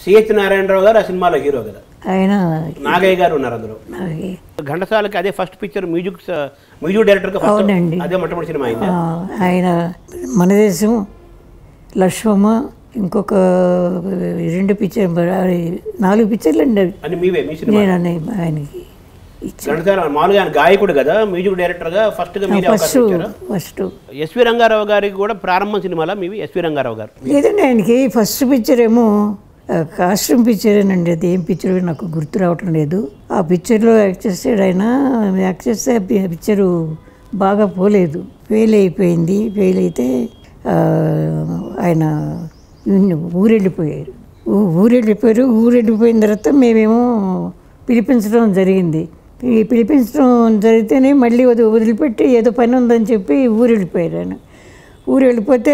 CH Narayana Rao గారు ఆ సినిమాలో హీరో కదా ఆయన నాగయ్య గారు ఉన్నారు అందులో నాకు ఘంటసాలకి అదే ఫస్ట్ పిక్చర్ మ్యూజిక్ మ్యూజిక్ డైరెక్టర్గా ఫస్ట్ అవునండి. అదే మొట్టమొదటి సినిమా అయింది ఆ, ఆయన మన దేశం లక్ష్మమ్మ ఇంకొక రెండు పిక్చర్ నాలుగు పిక్చర్లు అండి అవి అని మీవే మీ సినిమా నేను అనే ఆయనకి ఇచ్చాను ఘంటసాల మామూలుగా ఆయన గాయకుడు కదా మ్యూజిక్ డైరెక్టర్గా ఫస్ట్గా మీరే ఫస్ట్ అవకాశం ఇచ్చారా ఫస్ట్ ఎస్వి రంగారావు గారికి కూడా ప్రారంభం సినిమాలా మీవి ఎస్వి రంగారావు గారు లేదండి ఆయనకి ఫస్ట్ పిక్చర్ ఏమో కాస్ట్యూమ్ పిక్చరేనండి అది ఏం పిక్చర్ నాకు గుర్తు రావటం లేదు ఆ పిక్చర్లో యాక్ట్ చేసాడు ఆయన యాక్ట్ చేస్తే ఆ పి- పిక్చరు బాగా పోలేదు ఫెయిల్ అయిపోయింది ఫెయిల్ అయితే ఆ, ఆయన ఊరెళ్ళిపోయారు ఊ- ఊరెళ్ళిపోయారు ఊరెళ్ళిపోయిన తర్వాత మేమేమో పిలిపించడం జరిగింది ఈ పిలిపించడం జరిగితేనే మళ్ళీ వది- వదిలిపెట్టి ఏదో పని ఉందని చెప్పి ఊరు వెళ్ళిపోయారు ఆయన ఊరు వెళ్ళిపోతే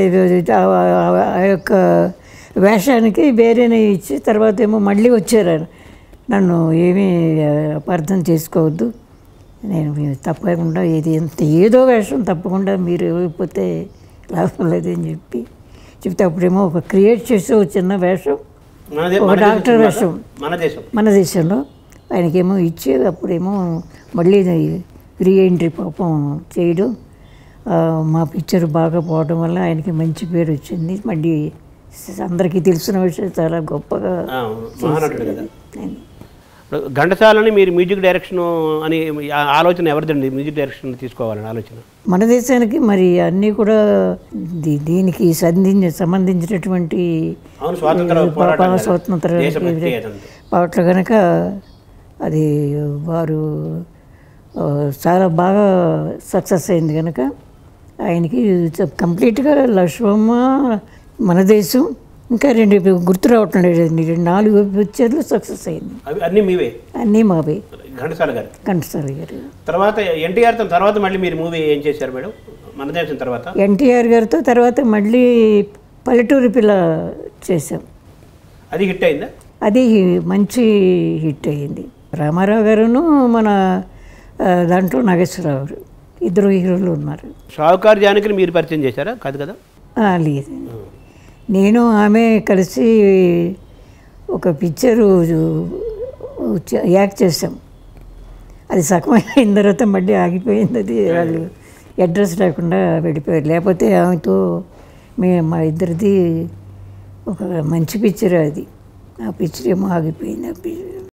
ఆ- ఆ- ఆ యొక్క వేషానికి వేరేనే ఇచ్చి తర్వాత ఏమో మళ్ళీ వచ్చారు ఆయన నన్ను ఏమీ అపార్థం చేసుకోవద్దు నేను మీ తప్పకుండా ఇది ఎంత ఏదో వేషం తప్పకుండా మీరు ఇవ్వకపోతే లాభం లేదని చెప్పి చెప్తే అప్పుడేమో ఒక క్రియేట్ చేసే ఒక చిన్న వేషం మన దే- ఒక మన దేశం డాక్టర్ సినిమాలా? వేషం. మన దేశం మన దేశంలో ఆయనకేమో ఇచ్చి అప్పుడేమో మళ్ళీ రీ ఎంట్రీ పాపం చేయడం ఆ, మా పిక్చర్ బాగా పోవడం వల్ల ఆయనకి మంచి పేరు వచ్చింది మళ్ళీ అందరికీ తెలిసిన విషయం చాలా గొప్పగా ఆ, మహానటుడు కదా ఆయన. ఇప్పుడు ఘంటసాలని మీరు మ్యూజిక్ డైరెక్షన్ అని ఆ ఆలోచన ఎవరిదండి మ్యూజిక్ డైరెక్షన్ తీసుకోవాలని ఆలోచన మన దేశానికి మరి అన్నీ కూడా దీ- దీనికి సంధించి సంబంధించినటువంటి అవును స్వాతంత్ర పాప పోరాటం కదా. స్వతంత్ర దేశభక్తి అదంతా. పాటలు కనుక అది వారు ఆ, చాలా బాగా సక్సెస్ అయింది కనుక ఆయనకి కంప్లీట్గా లక్ష్మమ్మ మన దేశం ఇంకా రెండు గుర్తు రావటం లేదండి రెండు నాలుగు పిక్చర్లు సక్సెస్ అయింది అవి అన్నీ మీవే అన్నీ మావే ఘంటసాల గారు కంఠసారి గారు తర్వాత ఎన్టీఆర్ తర్వాత మళ్ళీ మీరు మూవీ ఏం చేశారు మేడం మన దేశం తర్వాత ఎన్టీఆర్ గారితో తర్వాత మళ్ళీ పల్లెటూరి పిల్ల చేసాం అది హిట్ అయిందా అది మంచి హిట్ అయ్యింది రామారావు గారును మన ఆ, దాంట్లో నాగేశ్వరరావు గారు ఇద్దరు హీరోలు ఉన్నారు షావుకార్ జానకిని మీరు పరిచయం చేశారా కాదు కదా ఆ, లేదు నేను ఆమె కలిసి ఒక పిక్చరు చ- యాక్ట్ చేసాం అది సగం అయిన తర్వాత మళ్ళీ ఆగిపోయింది అది వాళ్ళు అడ్రస్ లేకుండా వెళ్ళిపోయారు లేకపోతే ఆమెతో మే మా ఇద్దరిది ఒక మంచి పిక్చర్ అది ఆ పిక్చర్ ఏమో ఆగిపోయింది ఆ పిక్చర్